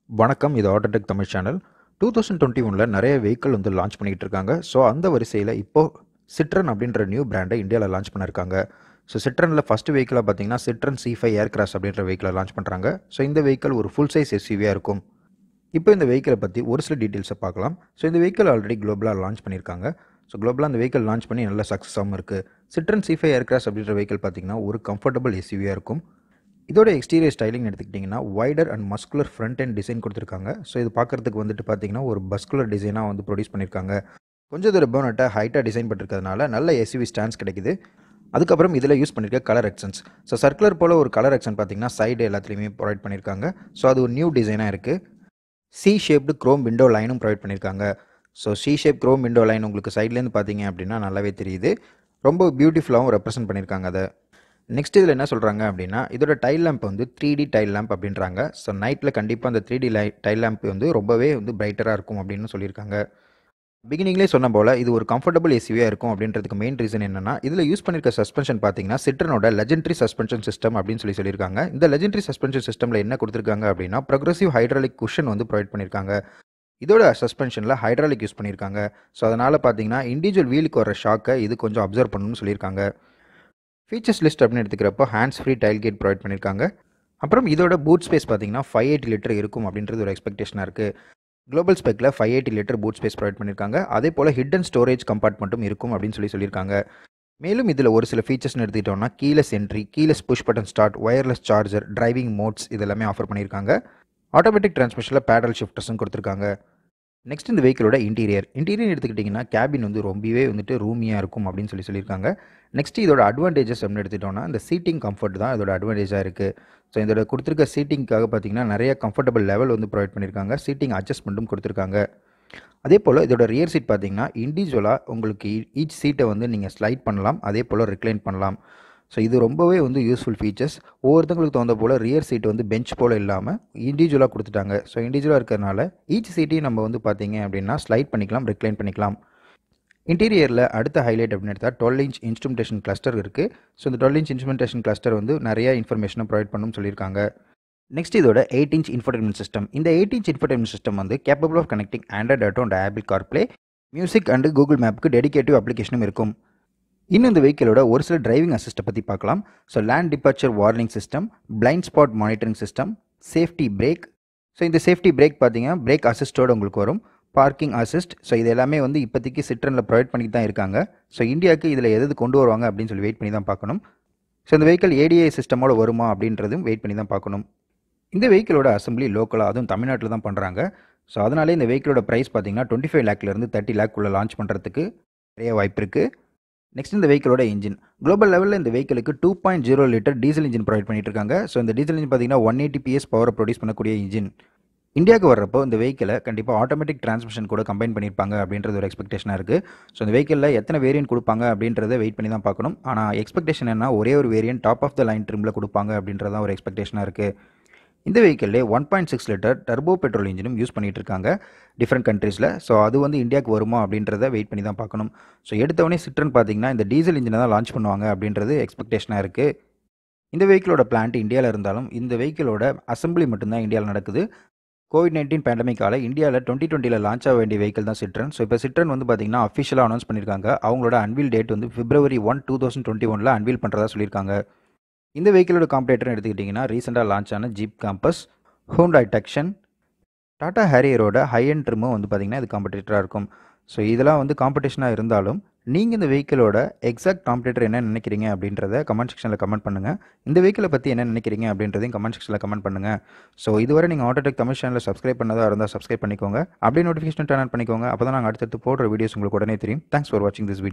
வணக்கம் இது Autotech Tamil channel two thousand twenty ஒனில் நிறைய வெஹிக்கிள் வந்து லான்ச் பண்ணிக்கிட்டு இருக்காங்க ஸோ அந்த வரிசையில் இப்போது சிட்ரன் அப்படின்ற நியூ பிராண்டை இந்தியாவில் லான்ச் பண்ணியிருக்காங்க ஸோ சிட்ரனில் ஃபஸ்ட் வெஹிக்கிளாக பார்த்தீங்கன்னா சிட்ரன் சி ஃபைவ் ஏர்கிராஸ் அப்படின்ற வெஹிக்கிளை லான்ச் பண்ணுறாங்க ஸோ இந்த வெஹிக்கிள் ஒரு ஃபுல் சைஸ் எஸ்யூவியாக இருக்கும் இப்போ இந்த வெஹிக்கிளை பற்றி ஒரு சில டீட்டெயில்ஸை பார்க்கலாம் ஸோ இந்த வெஹிக்கிள் ஆல்ரெடி குளோபலாக லான்ச் பண்ணியிருக்காங்க ஸோ குளோபலாக அந்த வெஹிக்கிள் லான்ச் பண்ணி நல்ல சக்ஸஸாகவும் இருக்குது சிட்ரன் சி ஃபைவ் ஏர்கிராஸ் அப்படின்ற வெஹிக்கிள் பார்த்தீங்கன்னா ஒரு கம்ஃபர்டபுள் எஸ்யூவியாக இருக்கும் இதோட எக்ஸ்டீரியர் ஸ்டைலிங் எடுத்துக்கிட்டிங்கன்னா wider and muscular front and design கொடுத்துருக்காங்க ஸோ இது பார்க்குறதுக்கு வந்துட்டு பார்த்தீங்கன்னா ஒரு பஸ்குலர் டிசைனாக வந்து ப்ரொடியூஸ் பண்ணியிருக்காங்க கொஞ்சம் தூரம் போனட்டை ஹைட்டாக டிசைன் பண்ணிருக்கிறதுனால நல்ல எஸ்யூவி ஸ்டாண்ட்ஸ் கிடைக்குது அதுக்கப்புறம் இதில் யூஸ் பண்ணியிருக்க கலர் எக்ஷன்ஸ் ஸோ சர்க்குலர் போல் ஒரு கலர் எக்ஷன் பார்த்தீங்கன்னா சைடு எல்லாத்துலேயுமே ப்ரொவைட் பண்ணியிருக்காங்க ஸோ அது ஒரு நியூ டிசைனாக இருக்குது சி ஷேப்டு க்ரோம் விண்டோ லைனும் ப்ரொவைட் பண்ணியிருக்காங்க so C shape chrome window line உங்களுக்கு சைட்லேருந்து பார்த்தீங்க அப்படின்னா நல்லாவே தெரியுது ரொம்ப பியூட்டிஃபுல்லாகவும் ரெப்ரசென்ட் பண்ணியிருக்காங்க அதை நெக்ஸ்ட் இதில் என்ன சொல்கிறாங்க அப்படின்னா இதோட டைல் லேம்ப் வந்து த்ரீ டி டைல் லேம்ப் அப்படின்றாங்க ஸோ நைட்டில் கண்டிப்பாக அந்த த்ரீ டி லை டைல் லேம்ப் வந்து ரொம்பவே வந்து பிரைட்டராக இருக்கும் அப்படின்னு சொல்லியிருக்காங்க பிகினிங்லேயே சொன்ன போல் இது ஒரு கம்ஃபர்டபுள் ஏசிவியாக இருக்கும் அப்படின்றதுக்கு மெயின் ரீசன் என்னன்னா இதில் யூஸ் பண்ணிருக்க சஸ்பென்ஷன் பார்த்தீங்கன்னா சிட்ரனோட லெஜெண்டரி சஸ்பென்ஷன் சிஸ்டம் அப்படின்னு சொல்லி சொல்லியிருக்காங்க இந்த லெஜெண்டரி சஸ்பென்ஷன் சிஸ்டமில் என்ன கொடுத்துருக்காங்க அப்படின்னா ப்ரொக்ரெசிவ் ஹைட்ராலிக் குஷன் வந்து ப்ரொவைட் பண்ணியிருக்காங்க இதோட சஸ்பென்ஷனில் ஹைட்ராலிக் யூஸ் பண்ணியிருக்காங்க ஸோ அதனால் பார்த்தீங்கன்னா இண்டிவிஜுவல் வீலுக்கு வர ஷாக்கை இது கொஞ்சம் அப்சர்வ் பண்ணணும்னு சொல்லியிருக்காங்க ஃபீச்சர்ஸ் லிஸ்ட் அப்படின்னு எடுத்துக்கிறப்போ hands free tailgate provide பண்ணியிருக்காங்க அப்புறம் இதோட பூட் ஸ்பேஸ் பார்த்தீங்கன்னா ஃபைவ் எயிட்டி லிட்டர் இருக்கும் அப்படின்றது ஒரு எக்ஸ்பெக்டேஷனாக இருக்குது குளோபல் ஸ்பெக்கில் five eighty litre boot space provide பண்ணியிருக்காங்க அதே போல் ஹிடன் ஸ்டோரேஜ் கம்பார்ட்மெண்ட்டும் இருக்கும் அப்படின்னு சொல்லி சொல்லியிருக்காங்க மேலும் இதில் ஒரு சில ஃபீச்சர்ஸ்னு எடுத்துக்கிட்டோம்னா keyless entry keyless push button start wireless charger driving modes இதெல்லாமே ஆஃபர் பண்ணியிருக்காங்க ஆட்டோமேட்டிக் டிரான்ஸ்மிஷனில் பேடல் ஷிஃப்டர்ஸும் கொடுத்துருக்காங்க நெக்ஸ்ட் இந்த வெஹிக்கிளோட இன்டீரியர் இன்டீரியர் எடுத்துக்கிட்டிங்கன்னா கேபின் வந்து ரொம்பவே வந்துட்டு ரூமியாக இருக்கும் அப்படின்னு சொல்லி சொல்லியிருக்காங்க நெக்ஸ்ட் இதோட அட்வான்டேஜஸ் அப்படின்னு எடுத்துட்டோம்னா இந்த சீட்டிங் கம்ஃபர்ட் தான் இதோட அட்வான்டேஜாக இருக்குது ஸோ இதோட கொடுத்துருக்க சீட்டிங்காக பார்த்தீங்கன்னா நிறைய கம்ஃபர்டபுள் லெவல் வந்து ப்ரொவைட் பண்ணியிருக்காங்க சீட்டிங் அட்ஜஸ்ட்மெண்ட்டும் கொடுத்துருக்காங்க அதே போல் இதோட ரியர் சீட் பார்த்தீங்கன்னா இண்டிவிஜுவலாக உங்களுக்கு ஈச் சீட்டை வந்து நீங்கள் ஸ்லைட் பண்ணலாம் அதே போல் ரிக்ளைன் பண்ணலாம் ஸோ இது ரொம்பவே வந்து யூஸ்ஃபுல் ஃபீச்சர்ஸ் ஒவ்வொருத்தங்களுக்கு தகுந்த போல் ரியர் சீட் வந்து பெஞ்ச் போல் இல்லாமல் இண்டிவிஜுவலாக கொடுத்துட்டாங்க ஸோ இண்டிவிஜுவலாக இருக்கிறனால ஈச் சீட்டையும் நம்ம வந்து பார்த்தீங்க அப்படின்னா ஸ்லைட் பண்ணிக்கலாம் ரிக்ளைன் பண்ணிக்கலாம் இன்டீரியரில் அடுத்த ஹைலைட் அப்படின்னு எடுத்தால் டுவெல் இன்ச் இன்ஸ்ட்ருமெண்டேஷன் கிளஸ்டர் இருக்குது ஸோ இந்த டுவெல் இன்ச் இன்ஸ்ட்ருமெண்டேஷன் கிளஸ்டர் வந்து நிறைய இன்ஃபர்மேஷனை ப்ரொவைட் பண்ணணும்னு சொல்லியிருக்காங்க நெக்ஸ்ட் இதோட எயிட் இன்ச் இன்ஃபர்டைன்மெண்ட் சிஸ்டம் இந்த எயிட் இன்ச் இன்ஃபர்டைன்மெண்ட் சிஸ்டம் வந்து capable of connecting Android Auto and Apple CarPlay music and Google மேப்புக்கு டெடிகேட்டிவ் அப்ளிகேஷனும் இருக்கும் இன்னும் இந்த வெஹிக்கிளோட ஒரு சில டிரைவிங் அசிஸ்ட்டை பற்றி பார்க்கலாம் so lane departure warning system blind spot monitoring system safety brake so இந்த சேஃப்டி பிரேக் பார்த்தீங்கன்னா பிரேக் அசிஸ்டோடு உங்களுக்கு வரும் பார்க்கிங் அசிஸ்ட் ஸோ இது எல்லாமே வந்து இப்போதைக்கு சிட்ரனில் ப்ரொவைட் பண்ணி தான் இருக்காங்க ஸோ இந்தியாவுக்கு இதில் எது கொண்டு வருவாங்க அப்படின்னு சொல்லி வெயிட் பண்ணி தான் பார்க்கணும் ஸோ இந்த வெஹிக்கிள் ஏடிஐ சிஸ்டமோட வருமா அப்படின்றதும் வெயிட் பண்ணி தான் பார்க்கணும் இந்த வெஹிக்கிளோட அசம்பிளி லோக்கலாக அதுவும் தமிழ்நாட்டில் தான் பண்ணுறாங்க ஸோ அதனாலே இந்த வெஹிக்கிளோட ப்ரைஸ் பார்த்தீங்கன்னா டுவெண்ட்டி ஃபைவ் லேக்லேருந்து தேர்ட்டி லேக்குள்ளே லான்ச் பண்ணுறதுக்கு நிறைய வாய்ப்பு இருக்குது நெக்ஸ்ட் இந்த வெஹிக்கிளோட இன்ஜின் குளோபல் லெவலில் இந்த வெஹிக்கிளுக்கு two point zero litre diesel engine provide பண்ணிட்டு இருக்காங்க ஸோ இந்த டீசல் இன்ஜின் பார்த்தீங்கன்னா ஒன் எயிட்டி பிஎஸ் பவரை ப்ரொடியூஸ் பண்ணக்கூடிய இன்ஜின் இந்தியாவுக்கு வர்றப்போ இந்த வெஹிக்கிளை கண்டிப்பாக ஆட்டோமேட்டிக் டிரான்ஸ்மிஷன் கூட கம்பைன் பண்ணியிருப்பாங்க அப்படின்றது ஒரு எக்ஸ்பெக்டேஷனாக இருக்குது ஸோ இந்த வெஹிக்கிளில் எத்தனை வேரியன்ட் கொடுப்பாங்க அப்படின்றத வெயிட் பண்ணி தான் பார்க்கணும் ஆனால் எக்ஸ்பெக்டேஷன் என்ன ஒரே ஒரு variant top of the line ட்ரிமில் கொடுப்பாங்க அப்படின்றதான் ஒரு எக்ஸ்பெக்டேஷனாக இருக்குது இந்த வெஹிக்கிள்லே one point six litre turbo petrol இன்ஜினும் யூஸ் பண்ணிட்டு இருக்காங்க டிஃப்ரெண்ட் கண்ட்ரீஸில் ஸோ அது வந்து இந்தியாவுக்கு வருமா அப்படின்றத வெயிட் பண்ணி தான் பார்க்கணும் ஸோ எடுத்தவொடனே சிட்ரன் பார்த்தீங்கன்னா இந்த டீசல் இன்ஜினை தான் லான்ச் பண்ணுவாங்க அப்படின்றது எக்ஸ்பெக்டேஷனாக இருக்குது இந்த வெஹிக்கிளோட பிளான்ட் இந்தியாவில் இருந்தாலும் இந்த வெஹிக்கிளோட அசம்பிளி மட்டும்தான் இந்தியாவில் நடக்குது கோவிட் நைன்டீன் பேண்டமிக்கால இந்தியாவில் டுவெண்ட்டி டுவெண்ட்டியில் லான்ச் ஆக வேண்டிய வெஹிக்கிள் தான் சிட்ரன் ஸோ இப்போ சிட்ரன் வந்து பார்த்தீங்கன்னா அஃபிஷியலாக அனௌன்ஸ் பண்ணியிருக்காங்க அவங்களோட அன்வீல் டேட் வந்து February one two thousand twenty ஒனில் அன்வீல் பண்ணுறதா சொல்லியிருக்காங்க இந்த வெஹிக்கிளோட காம்படேட்டர்னு எடுத்துக்கிட்டிங்கன்னா ரீசெண்டாக லான்ச் ஆன Jeep Compass Hyundai Tucson Tata ஹேரியரோட ஹை அண்ட் ட்ரிமும் வந்து பார்த்திங்கன்னா இது காம்படேட்டராக இருக்கும் ஸோ இதெல்லாம் வந்து காம்படிஷனாக இருந்தாலும் நீங்கள் இந்த வெஹிக்கிளோட எக்ஸாக்ட் காம்படேட்டர் என்ன நினைக்கிறீங்க அப்படின்றத கமெண்ட் செக்ஷனில் கமெண்ட் பண்ணுங்கள் இந்த வெஹிக்கிளை பற்றி என்ன நினைக்கிறீங்க அப்படின்றதையும் கமெண்ட் செக்ஷனில் கமெண்ட் பண்ணுங்கள் ஸோ இதுவரை நீங்கள் ஆட்டோடெக் தமிழ் சேனலில் சப்ஸ்கிரைப் பண்ணதாக இருந்தால் சப்ஸ்கிரைப் பண்ணிக்கோங்க அப்படியே நோட்டிஃபிகேஷன் டர்ன் ஆன் பண்ணிக்கோங்க அப்போ தான் நாங்கள் அடுத்தடுத்து போடுற வீடியோஸ் உங்களுக்கு உடனே தெரியும் தேங்க்ஸ் ஃபார் வாட்சிங் திஸ் வீடியோ